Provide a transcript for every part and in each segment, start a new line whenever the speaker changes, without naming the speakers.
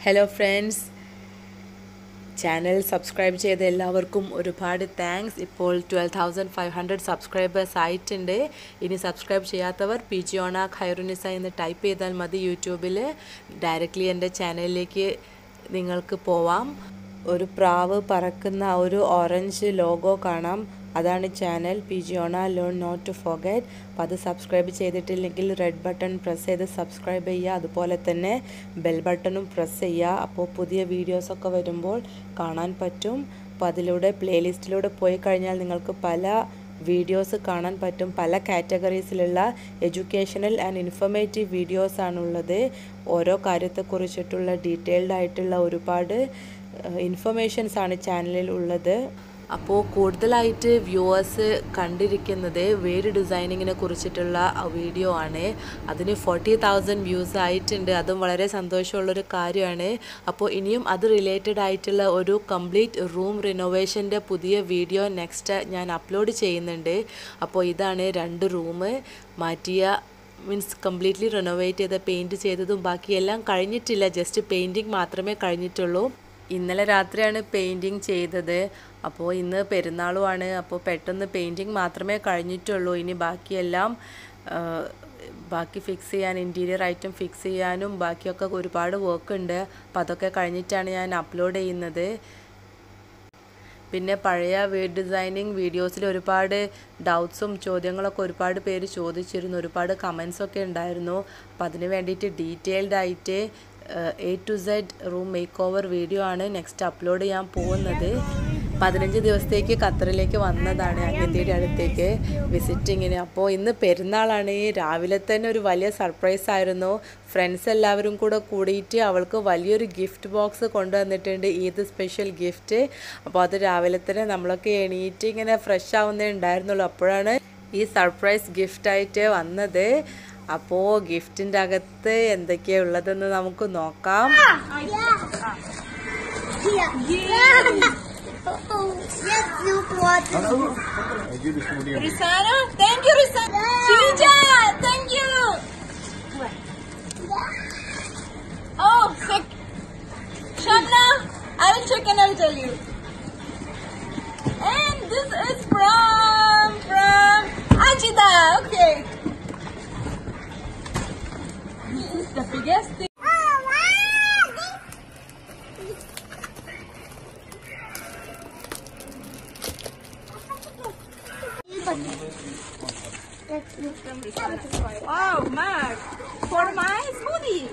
Hello friends channel subscribe ചെയ്ത എല്ലാവർക്കും ഒരുപാട് താങ്ക്സ് ഇപ്പോൾ twelve thousand five hundred subscribers ആയിട്ടുണ്ട് ഇനി സബ്സ്ക്രൈബ് ചെയ്യാത്തവർ പി ജി ഓണ ഖൈറുനിസ എന്ന് ടൈപ്പ് ചെയ്താൽ മതി യൂട്യൂബിൽ ഡയറക്റ്റ്ലി എൻ്റെ ചാനലിലേക്ക് നിങ്ങൾക്ക് പോവാം ഒരു പ്രാവ് പറക്കുന്ന ഒരു ഓറഞ്ച് ലോഗോ കാണാം അതാണ് ചാനൽ പി ജി ഓണ ലോൺ നോട്ട് ടു ഫോഗറ്റ് അപ്പോൾ അത് സബ്സ്ക്രൈബ് ചെയ്തിട്ടില്ലെങ്കിൽ റെഡ് ബട്ടൺ പ്രസ് ചെയ്ത് സബ്സ്ക്രൈബ് ചെയ്യുക അതുപോലെ തന്നെ ബെൽ ബട്ടണും പ്രസ് ചെയ്യുക അപ്പോൾ പുതിയ വീഡിയോസൊക്കെ വരുമ്പോൾ കാണാൻ പറ്റും അപ്പോൾ അതിലൂടെ പ്ലേലിസ്റ്റിലൂടെ പോയി കഴിഞ്ഞാൽ നിങ്ങൾക്ക് പല വീഡിയോസ് കാണാൻ പറ്റും പല കാറ്റഗറീസിലുള്ള എഡ്യൂക്കേഷണൽ ആൻഡ് ഇൻഫർമേറ്റീവ് വീഡിയോസ് ആണുള്ളത് ഓരോ കാര്യത്തെക്കുറിച്ചിട്ടുള്ള ഡീറ്റെയിൽഡ് ആയിട്ടുള്ള ഒരുപാട് ഇൻഫർമേഷൻസ് ആണ് ചാനലിൽ ഉള്ളത് അപ്പോൾ കൂടുതലായിട്ട് വ്യൂവേഴ്സ് കണ്ടിരിക്കുന്നത് വേര് ഡിസൈനിങ്ങിനെ കുറിച്ചിട്ടുള്ള വീഡിയോ ആണ് അതിന് ഫോർട്ടി തൗസൻഡ് വ്യൂസ് ആയിട്ടുണ്ട് അതും വളരെ സന്തോഷമുള്ളൊരു കാര്യമാണ് അപ്പോൾ ഇനിയും അത് റിലേറ്റഡ് ആയിട്ടുള്ള ഒരു കംപ്ലീറ്റ് റൂം റിനോവേഷൻ്റെ പുതിയ വീഡിയോ നെക്സ്റ്റ് ഞാൻ അപ്ലോഡ് ചെയ്യുന്നുണ്ട് അപ്പോൾ ഇതാണ് രണ്ട് റൂം മാറ്റിയ മീൻസ് കംപ്ലീറ്റ്ലി റിനോവേറ്റ് ചെയ്ത പെയിൻറ്റ് ചെയ്തതും ബാക്കിയെല്ലാം കഴിഞ്ഞിട്ടില്ല ജസ്റ്റ് പെയിൻറ്റിങ് മാത്രമേ കഴിഞ്ഞിട്ടുള്ളൂ ഇന്നലെ രാത്രിയാണ് പെയിൻറ്റിങ് ചെയ്തത് അപ്പോൾ ഇന്ന് പെരുന്നാളുമാണ് അപ്പോൾ പെട്ടെന്ന് പെയിൻറ്റിങ് മാത്രമേ കഴിഞ്ഞിട്ടുള്ളൂ ഇനി ബാക്കിയെല്ലാം ബാക്കി ഫിക്സ് ചെയ്യാൻ ഇൻറ്റീരിയർ ഐറ്റം ഫിക്സ് ചെയ്യാനും ബാക്കിയൊക്കെ ഒരുപാട് വർക്ക് ഉണ്ട് അപ്പോൾ അതൊക്കെ കഴിഞ്ഞിട്ടാണ് ഞാൻ അപ്ലോഡ് ചെയ്യുന്നത് പിന്നെ പഴയ വീഡ് ഡിസൈനിങ് വീഡിയോസിൽ ഒരുപാട് ഡൗട്ട്സും ചോദ്യങ്ങളൊക്കെ ഒരുപാട് പേര് ചോദിച്ചിരുന്നു ഒരുപാട് കമൻസൊക്കെ ഉണ്ടായിരുന്നു അപ്പോൾ അതിന് വേണ്ടിയിട്ട് ഡീറ്റെയിൽഡ് ആയിട്ട് A to Z room make over video ആണ് നെക്സ്റ്റ് അപ്ലോഡ് ചെയ്യാൻ പോകുന്നത് പതിനഞ്ച് ദിവസത്തേക്ക് ഖത്തറിലേക്ക് വന്നതാണ് അനിയത്തിയുടെ അടുത്തേക്ക് വിസിറ്റിങ്ങിന് അപ്പോൾ ഇന്ന് പെരുന്നാളാണ് രാവിലെ തന്നെ ഒരു വലിയ സർപ്രൈസ് ആയിരുന്നു ഫ്രണ്ട്സ് എല്ലാവരും കൂടെ കൂടിയിട്ട് അവൾക്ക് വലിയൊരു ഗിഫ്റ്റ് ബോക്സ് കൊണ്ടുവന്നിട്ടുണ്ട് ഈദ് സ്പെഷ്യൽ ഗിഫ്റ്റ് അപ്പോൾ അത് രാവിലെ തന്നെ നമ്മളൊക്കെ എണീറ്റ് ഇങ്ങനെ ഫ്രഷ് ആവുന്നേ ഉണ്ടായിരുന്നുള്ളൂ അപ്പോഴാണ് ഈ സർപ്രൈസ് ഗിഫ്റ്റായിട്ട് വന്നത് അപ്പോൾ ഗിഫ്റ്റിൻ്റെ അകത്ത് എന്തൊക്കെയാണ് ഉള്ളതെന്ന് നമുക്ക് നോക്കാം
Risana, thank you, Risana. Shinja, thank you. Oh, sick. Shamna, I will check and I will tell you. And this is from from Ajita. Okay. This is the biggest thing. Wow, Mac. For my smoothie.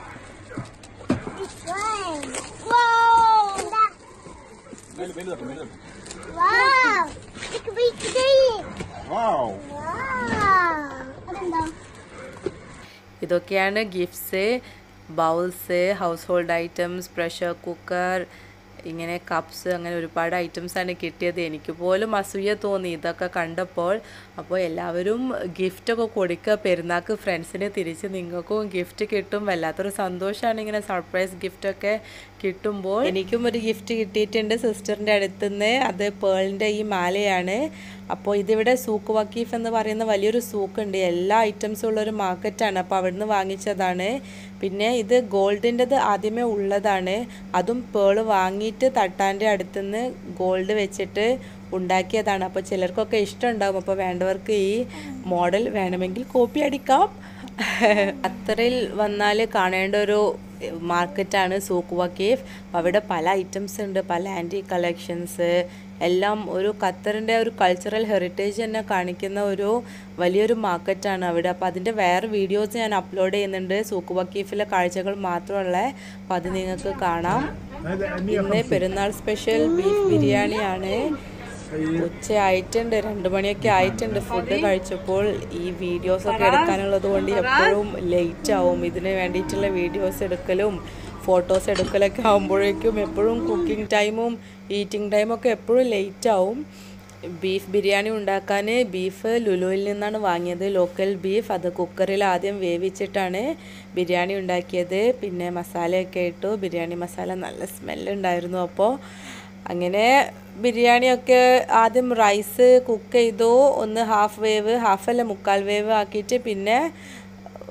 Wow! Ik weet het
Wow.
Wow! അതെന്താ
ഇതൊക്കെയാണ് gifts bowls household items pressure cooker ഇങ്ങനെ cups അങ്ങനെ ഒരുപാട് ഐറ്റംസാണ് കിട്ടിയത് എനിക്ക് പോലും അസൂയ തോന്നി ഇതൊക്കെ കണ്ടപ്പോൾ അപ്പോൾ എല്ലാവരും ഗിഫ്റ്റൊക്കെ കൊടുക്കുക പെരുന്നാൾക്ക് ഫ്രണ്ട്സിന് തിരിച്ച് നിങ്ങൾക്കും ഗിഫ്റ്റ് കിട്ടും വല്ലാത്തൊരു സന്തോഷമാണ് ഇങ്ങനെ സർപ്രൈസ് ഗിഫ്റ്റൊക്കെ കിട്ടുമ്പോൾ എനിക്കും ഒരു ഗിഫ്റ്റ് കിട്ടിയിട്ടുണ്ട് സിസ്റ്ററിൻ്റെ അടുത്തുനിന്ന് അത് പേളിൻ്റെ ഈ മാലയാണ് അപ്പോൾ ഇതിവിടെ സൂക്ക് വക്കീഫ് എന്ന് പറയുന്ന വലിയൊരു സൂക്കുണ്ട് എല്ലാ ഐറ്റംസും ഉള്ളൊരു മാർക്കറ്റാണ് അപ്പോൾ അവിടുന്ന് വാങ്ങിച്ചതാണ് പിന്നെ ഇത് ഗോൾഡിൻ്റെത് ആദ്യമേ ഉള്ളതാണ് അതും പേള് വാങ്ങിയിട്ട് തട്ടാൻ്റെ അടുത്തുനിന്ന് ഗോൾഡ് വെച്ചിട്ട് ഉണ്ടാക്കിയതാണ് അപ്പോൾ ചിലർക്കൊക്കെ ഇഷ്ടമുണ്ടാകും അപ്പോൾ വേണ്ടവർക്ക് ഈ മോഡൽ വേണമെങ്കിൽ കോപ്പി അടിക്കാം ഖത്തറിൽ വന്നാൽ കാണേണ്ട ഒരു മാർക്കറ്റാണ് സൂക്ക് വക്കീഫ് അവിടെ പല ഐറ്റംസ് ഉണ്ട് പല ആൻറ്റി കളക്ഷൻസ് എല്ലാം ഒരു ഖത്തറിൻ്റെ ഒരു കൾച്ചറൽ ഹെറിറ്റേജ് തന്നെ കാണിക്കുന്ന ഒരു വലിയൊരു മാർക്കറ്റാണ് അവിടെ അപ്പോൾ അതിൻ്റെ വേറെ വീഡിയോസ് ഞാൻ അപ്ലോഡ് ചെയ്യുന്നുണ്ട് സൂക്ക് വക്കീഫിലെ കാഴ്ചകൾ മാത്രമുള്ള അപ്പോൾ അത് നിങ്ങൾക്ക് കാണാം ഇന്ന് പെരുന്നാൾ സ്പെഷ്യൽ ബീഫ് ബിരിയാണിയാണ് ഉച്ച ആയിട്ടുണ്ട് രണ്ട് മണിയൊക്കെ ആയിട്ടുണ്ട് ഫുഡ് കഴിച്ചപ്പോൾ ഈ വീഡിയോസ് ഒക്കെ എടുക്കാനുള്ളത് കൊണ്ട് എപ്പോഴും ലേറ്റ് ആവും ഇതിന് വേണ്ടിയിട്ടുള്ള വീഡിയോസ് എടുക്കലും ഫോട്ടോസ് എടുക്കലൊക്കെ ആകുമ്പോഴേക്കും എപ്പോഴും കുക്കിംഗ് ടൈമും ഈറ്റിംഗ് ടൈമൊക്കെ എപ്പോഴും ലേറ്റ് ആവും ബീഫ് ബിരിയാണി ഉണ്ടാക്കാൻ ബീഫ് ലുലുവിൽ നിന്നാണ് വാങ്ങിയത് ലോക്കൽ ബീഫ് അത് കുക്കറിൽ ആദ്യം വേവിച്ചിട്ടാണ് ബിരിയാണി ഉണ്ടാക്കിയത് പിന്നെ മസാലയൊക്കെ ഇട്ടു ബിരിയാണി മസാല നല്ല സ്മെല്ലുണ്ടായിരുന്നു അപ്പോൾ അങ്ങനെ ബിരിയാണിയൊക്കെ ആദ്യം റൈസ് കുക്ക് ചെയ്തു ഒന്ന് ഹാഫ് വേവ് ഹാഫ് അല്ല മുക്കാൽ വേവ് ആക്കിയിട്ട് പിന്നെ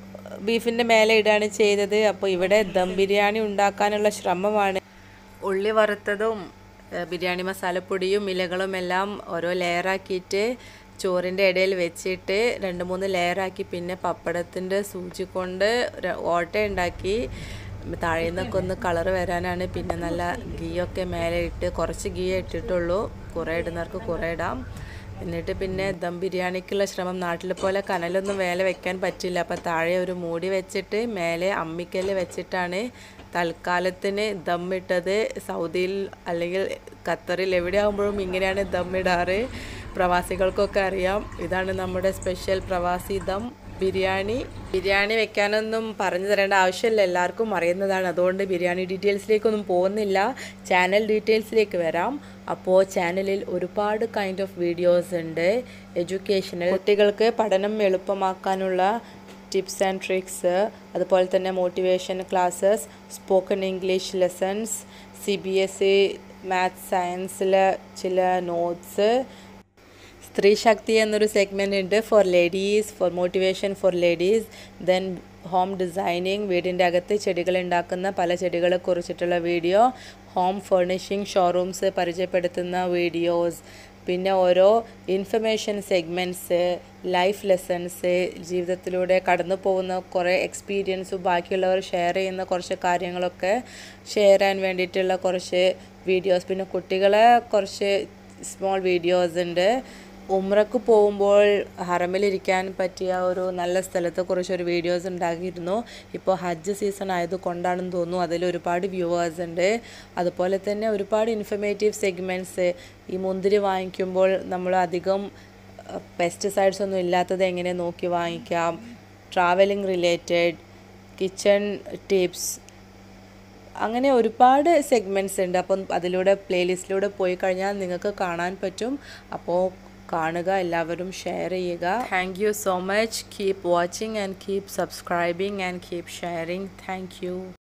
ബീഫിൻ്റെ മേലെ ഇടുകയാണ് ചെയ്തത് അപ്പോൾ ഇവിടെ ദം ബിരിയാണി ഉണ്ടാക്കാനുള്ള ശ്രമമാണ് ഉള്ളി വറുത്തതും ഏഹ്, ബിരിയാണി മസാലപ്പൊടിയും ഇലകളും എല്ലാം ഓരോ ലെയറാക്കിയിട്ട് ചോറിൻ്റെ ഇടയിൽ വെച്ചിട്ട് രണ്ട് മൂന്ന് ലെയറാക്കി പിന്നെ പപ്പടത്തിൻ്റെ സൂചി കൊണ്ട് ഒരു ഓട്ട ഉണ്ടാക്കി താഴെ നിന്നൊക്കെ ഒന്ന് കളർ വരാനാണ് പിന്നെ നല്ല ഗീയൊക്കെ മേലെ ഇട്ട് കുറച്ച് ഗീ ഇട്ടിട്ടുള്ളൂ കുറേ ഇടുന്നവർക്ക് കുറേ ഇടാം എന്നിട്ട് പിന്നെ ദം ബിരിയാണിക്കുള്ള ശ്രമം നാട്ടിൽ പോലെ കനലൊന്നും മേലെ വെക്കാൻ പറ്റില്ല അപ്പം താഴെ ഒരു മൂടി വെച്ചിട്ട് മേലെ അമ്മിക്കല്ല് വെച്ചിട്ടാണ് തൽക്കാലത്തിന് ദമ്മിട്ടത് സൗദിയിൽ അല്ലെങ്കിൽ ഖത്തറിൽ എവിടെയാകുമ്പോഴും ഇങ്ങനെയാണ് ദമ്മിടാറ് പ്രവാസികൾക്കൊക്കെ അറിയാം ഇതാണ് നമ്മുടെ സ്പെഷ്യൽ പ്രവാസി ദം ബിരിയാണി ബിരിയാണി വെക്കാനൊന്നും പറഞ്ഞു തരേണ്ട ആവശ്യമില്ല എല്ലാവർക്കും അറിയുന്നതാണ് അതുകൊണ്ട് ബിരിയാണി ഡീറ്റെയിൽസിലേക്കൊന്നും പോകുന്നില്ല ചാനൽ ഡീറ്റെയിൽസിലേക്ക് വരാം അപ്പോൾ ചാനലിൽ ഒരുപാട് കൈൻഡ് ഓഫ് വീഡിയോസ് ഉണ്ട് എഡ്യൂക്കേഷണൽ കുട്ടികൾക്ക് പഠനം എളുപ്പമാക്കാനുള്ള ടിപ്സ് ആൻഡ് ട്രിക്സ് അതുപോലെ തന്നെ motivation classes spoken English lessons C B S E maths സയൻസിലെ ചില നോട്ട്സ് സ്ത്രീ ശക്തി എന്നൊരു സെഗ്മെൻ്റ് ഉണ്ട് for ladies for motivation for ladies then home designing വീടിൻ്റെ അകത്ത് ചെടികൾ ഉണ്ടാക്കുന്ന പല ചെടികളെ കുറിച്ചിട്ടുള്ള വീഡിയോ ഹോം ഫർണിഷിംഗ് ഷോറൂംസ് പരിചയപ്പെടുത്തുന്ന വീഡിയോസ് പിന്നെ ഓരോ ഇൻഫർമേഷൻ സെഗ്മെൻറ്റ്സ് ലൈഫ് ലെസൺസ് ജീവിതത്തിലൂടെ കടന്നു പോകുന്ന കുറേ എക്സ്പീരിയൻസും ബാക്കിയുള്ളവർ ഷെയർ ചെയ്യുന്ന കുറച്ച് കാര്യങ്ങളൊക്കെ ഷെയർ ചെയ്യാൻ വേണ്ടിയിട്ടുള്ള കുറച്ച് വീഡിയോസ് പിന്നെ കുട്ടികളെ കുറച്ച് സ്മോൾ വീഡിയോസ് ഉണ്ട് ഉമ്രക്ക് പോകുമ്പോൾ ഹറമിലിരിക്കാൻ പറ്റിയ ഒരു നല്ല സ്ഥലത്തെ കുറിച്ചൊരു വീഡിയോസ് ഉണ്ടാക്കിയിരുന്നു ഇപ്പോൾ ഹജ്ജ് സീസൺ ആയതുകൊണ്ടാണെന്ന് തോന്നുന്നു അതിൽ ഒരുപാട് വ്യൂവേഴ്സ് ഉണ്ട് അതുപോലെ തന്നെ ഒരുപാട് ഇൻഫർമേറ്റീവ് സെഗ്മെൻറ്റ്സ് ഈ മുന്തിരി വാങ്ങിക്കുമ്പോൾ നമ്മൾ അധികം പെസ്റ്റിസൈഡ്സ് ഒന്നും ഇല്ലാത്തത് എങ്ങനെ നോക്കി വാങ്ങിക്കാം ട്രാവലിംഗ് റിലേറ്റഡ് കിച്ചൺ ടിപ്സ് അങ്ങനെ ഒരുപാട് സെഗ്മെൻറ്റ്സ് ഉണ്ട് അപ്പം അതിലൂടെ പ്ലേലിസ്റ്റിലൂടെ പോയി കഴിഞ്ഞാൽ നിങ്ങൾക്ക് കാണാൻ പറ്റും അപ്പോൾ കാണുക എല്ലാവരും ഷെയർ ചെയ്യുക thank you so much keep watching and keep subscribing and keep sharing thank U